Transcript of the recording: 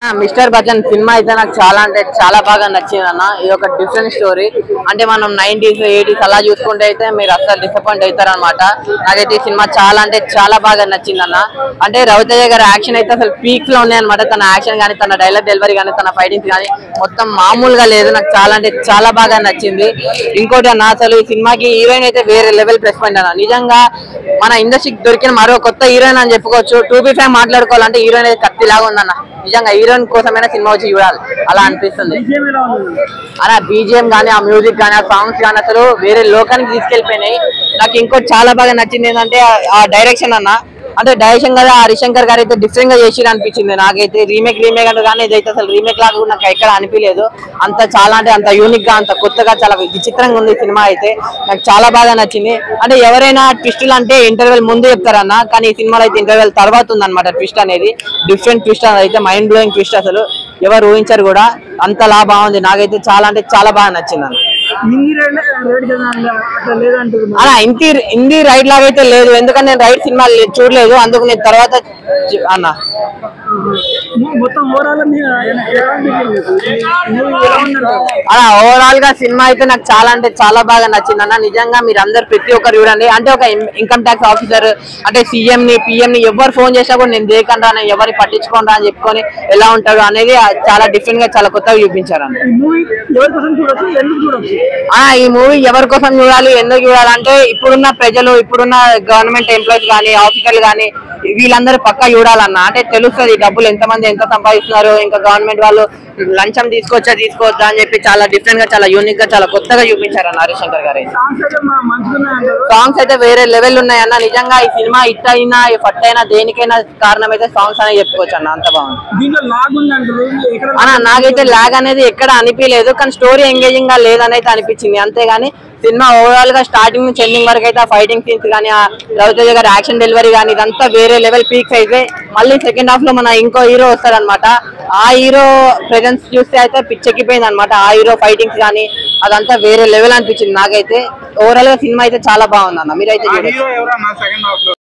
Mister Bachchan cinema అయితే నాకు చాలా అంటే చాలా బాగా నచ్చింది అన్న ఇది ఒక డిఫరెంట్ స్టోరీ అంటే మనం నైన్టీస్ ఎయిటీస్ అలా చూసుకుంటే అయితే మీరు అసలు డిసప్పాయింట్ అవుతారు అనమాట నాకైతే ఈ సినిమా చాలా అంటే చాలా బాగా నచ్చింది అన్న అంటే రవితేజ గారి యాక్షన్ అయితే అసలు పీక్స్ లో ఉన్నాయి అనమాట తన యాక్షన్ కానీ తన డైలాగ్ డెలివరీ కానీ తన ఫైటింగ్స్ కానీ మొత్తం మామూలుగా లేదు నాకు చాలా అంటే చాలా బాగా నచ్చింది ఇంకోటి అన్న అసలు ఈ సినిమాకి హీరోయిన్ అయితే వేరే లెవెల్ ప్లస్ పాయింట్ అన్న నిజంగా మన ఇండస్ట్రీకి దొరికిన మరో కొత్త హీరోయిన్ అని చెప్పుకోవచ్చు టూ బి ఫైవ్ మాట్లాడుకోవాలంటే హీరోయిన్ అయితే కత్తిలాగా ఉందన్న నిజంగా హీరోయిన్ కోసమైనా సినిమా వచ్చి చూడాలి అలా అనిపిస్తుంది అలా బీజిఎం కానీ ఆ మ్యూజిక్ కానీ ఆ సాంగ్స్ కానీ అసలు వేరే లోకానికి తీసుకెళ్లిపోయినాయి నాకు ఇంకోటి చాలా బాగా నచ్చింది ఏంటంటే ఆ- ఆ డైరెక్షన్ అన్న అంటే డైరెక్షన్ కదా హరిశంకర్ గారు అయితే డిఫరెంట్ గా చేసి అనిపించింది నాకైతే రీమేక్ రీమేక్ అంటే కానీ ఇదైతే అసలు రీమేక్ లాగా కూడా నాకు ఎక్కడ అనిపించలేదు అంత చాలా అంటే అంత యూనిక్ గా అంత కొత్తగా చాలా విచిత్రంగా ఉంది సినిమా అయితే నాకు చాలా బాగా నచ్చింది అంటే ఎవరైనా ట్విస్టులు అంటే ఇంటర్వెల్ ముందు చెప్తారన్న కానీ ఈ సినిమాలో అయితే ఇంటర్వెల్ తర్వాత ఉందన్నమాట ట్విస్ట్ అనేది డిఫరెంట్ ట్విస్ట్ అయితే మైండ్ బ్లోయింగ్ ట్విస్ట్ అసలు ఎవరు ఊహించారు కూడా అంతలా బాగుంది నాకైతే చాలా అంటే చాలా బాగా నచ్చింది అన్న హిందీ రేట్ రేట్ కదా అట్లా లేదంటుంది అలా హిందీ హిందీ రైడ్ లాగా అయితే లేదు ఎందుకంటే నేను రైడ్ సినిమా లే- చూడలేదు అందుకు నేను తర్వాత చూ- అన్న మొత్తం ఓవరాల్ అలా ఓవరాల్ గా సినిమా అయితే నాకు చాలా అంటే చాలా బాగా నచ్చింది అన్న నిజంగా మీరు అందరు ప్రతి ఒక్కరు చూడండి అంటే ఒక ఇన్కమ్ ట్యాక్స్ ఆఫీసర్ అంటే సీఎం ని పిఎం ని ఎవరు ఫోన్ చేసినా కూడా నేను దేకండా నేను ఎవరిని పట్టించుకోండా అని చెప్పుకొని ఎలా ఉంటాడు అనేది చాలా డిఫరెంట్ గా చాలా కొత్తగా చూపించారు అన్న ఈ మూవీ ఎవరి కోసం చూడొచ్చు ఎందుకు చూడొచ్చు ఆ ఈ మూవీ ఎవరి కోసం చూడాలి ఎందుకు చూడాలంటే ఇప్పుడున్న ప్రజలు ఇప్పుడున్న గవర్నమెంట్ ఎంప్లాయీస్ కానీ ఆఫీసర్లు కానీ వీళ్ళందరూ పక్కా చూడాలన్న అంటే తెలుస్తుంది డబ్బులు ఎంతమంది ఎంత సంపాదిస్తున్నారు ఇంకా గవర్నమెంట్ వాళ్ళు లంచం తీసుకొచ్చా తీసుకోవచ్చా అని చెప్పి చాలా డిఫరెంట్ గా చాలా యూనిక్ గా చాలా కొత్తగా చూపించారు అన్న హరిశంకర్ గారు అయితే. సాంగ్స్ అయితే మా మంచిగా అంటారు సాంగ్స్ అయితే వేరే లెవెల్ ఉన్నాయన్న నిజంగా ఈ సినిమా హిట్ అయినా ఫట్ అయినా దేనికైనా కారణం అయితే సాంగ్స్ అనే చెప్పుకోవచ్చు అన్న అంత బాగుంది దీంట్లో లాగ్ ఉంది అంటారు ఎక్కడ అన్న నాకైతే లాగ్ అనేది ఎక్కడ అనిపించలేదు కానీ స్టోరీ ఎంగేజింగ్ గా లేదని అయితే అనిపించింది అంతేగాని సినిమా ఓవరాల్ గా స్టార్టింగ్ నుంచి ఎండింగ్ వరకు అయితే ఫైటింగ్ సీన్స్ కానీ ఆ రవితేజ గారి యాక్షన్ డెలివరీ కానీ ఇదంతా వేరే లెవెల్ పీక్స్ అయితే మళ్ళీ సెకండ్ హాఫ్ లో మన ఇంకో హీరో వస్తారనమాట ఆ హీరో ప్రెజెన్స్ చూస్తే అయితే పిచ్చెక్కిపోయింది అనమాట ఆ హీరో ఫైటింగ్స్ కానీ అదంతా వేరే లెవెల్ అనిపించింది నాకైతే ఓవరాల్ గా సినిమా అయితే చాలా బాగుంది అన్న మీరైతే చూడొచ్చు హీరో ఎవరన్నా సెకండ్ హాఫ్ లో